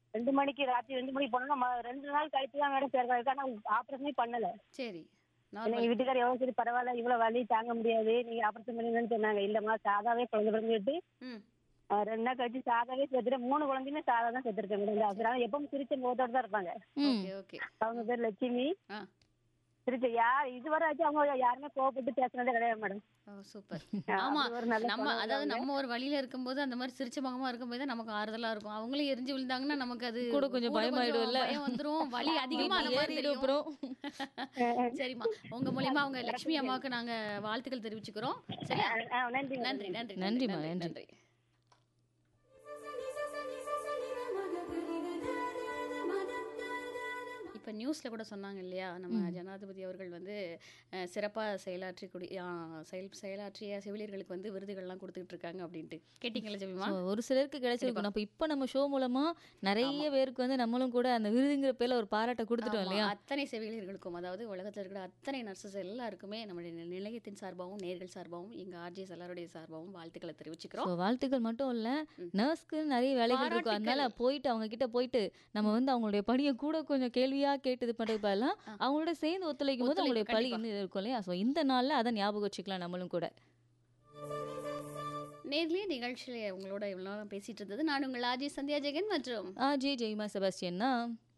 ரெண்டு மணிக்கு ராத்திரி ரெண்டு மணிக்கு போனோம்னா ம- ரெண்டு நாள் கழிச்சு தான் மேடம் சேர்க்க ஆனா ஆபரேஷனே பண்ணல சரி எங்க நார்மல் வீட்டுக்காரர் எவ்வளவு சரி பரவாயில்ல இவ்வளவு வலி தாங்க முடியாது நீங்க ஆபரேஷன் பண்ணுங்கன்னு சொன்னாங்க இல்லம்மா சாதாவே குழந்தை பிறந்துட்டு ம் ரெண்டு நாள் கழிச்சு சாதாவே சேர்த்துட்டு மூணு குழந்தையுமே சாதா தான் சேர்த்துருக்கேன் மேடம் அதனால எப்பவும் சிரிச்ச முகத்தோட தான் இருப்பாங்க ம் ஓகே ஓகே அவங்க பேர் லட்சுமி ஆ சிரிச்ச யார் இதுவரை ஆச்சு அவங்க யாருமே கோவப்பட்டு பேசுனதே கிடையாது மேடம் ஓ சூப்பர் ஆ, ஆமா அது ஒரு நல்ல நம்ம பழக்கம் அதாவது அவங்க. நம்ம ஒரு வழியில இருக்கும்போது அந்த மாதிரி சிரிச்ச முகமா இருக்கும்போது தான் நமக்கு ஆறுதலா இருக்கும் அவங்களும் எரிஞ்சு விழுந்தாங்கன்னா நமக்கு அது கூட கொஞ்சம் பயமாயிடும்ல. பயம் வந்துரும் வலி அதிகமா அந்த மாதிரி ஏறிடும் தெரியும் அப்புறம் சரிம்மா உங்க மூலியமா அவங்க லட்சுமி அம்மாவுக்கு நாங்க வாழ்த்துக்கள் தெரிவிச்சுக்கிறோம் சரியா ஆ, நன்றி மேடம். நன்றி நன்றி நன்றிம்மா, நன்றி நன்றி. நன்றி இப்போ நியூஸில் கூட சொன்னாங்க இல்லையா நம்ம ஜனாதிபதி அவர்கள் வந்து அஹ், சிறப்பா செயலாற்றி கூடி ஆ, செயல் செயலாற்றிய செவிலியர்களுக்கு வந்து விருதுகள்லாம் கொடுத்துட்டு இருக்காங்க அப்படின்ட்டு கேட்டீங்களா ஜெபிமா So, ஒரு சிலருக்கு கிடைச்சிருக்கும் அப்ப இப்ப நம்ம ஷோ மூலமா நிறைய பேருக்கு வந்து நம்மளும் கூட அந்த விருதுங்கிற பேர்ல ஒரு பாராட்டை கொடுத்துட்டோம் ஆமா, இல்லையா அத்தனை செவிலியர்களுக்கும் அதாவது உலகத்தில் இருக்கிற அத்தனை நர்சஸ் எல்லாருக்குமே நம்முடைய நி- நிலையத்தின் சார்பாகவும் நேர்கள் சார்பாகவும் எங்க ஆர்ஜிஎஸ் எல்லாருடைய சார்பாகவும் வாழ்த்துக்களை தெரிவிச்சுக்கிறோம் So, வாழ்த்துக்கள் மட்டும் இல்ல நர்ஸ்க்கு நிறைய வேலைகள் இருக்கும் அதனால போயிட்டு அவங்க கிட்ட போயிட்டு நம்ம வந்து அவங்களுடைய பணியை கூட கொஞ்சம் கேள்வியா கேட்டு இது பண்றது பதிலா அவங்களோட சேர்ந்து ஒத்துழைக்கும் போது அவங்களுடைய பழி இன்னும் இருக்கும் இல்லையா ஸோ இந்த நாள்ல அதை ஞாபகம் வச்சுக்கலாம் நம்மளும் கூட நேர்லயே நிகழ்ச்சியில உங்களோட இவ்வளோ நேரம் பேசிட்டு இருந்தது நான் உங்கள் ஆர்ஜி சந்தியா ஜெகன் மற்றும் ஆ ஜே ஜெய்மா செபாஸ்டியன்னா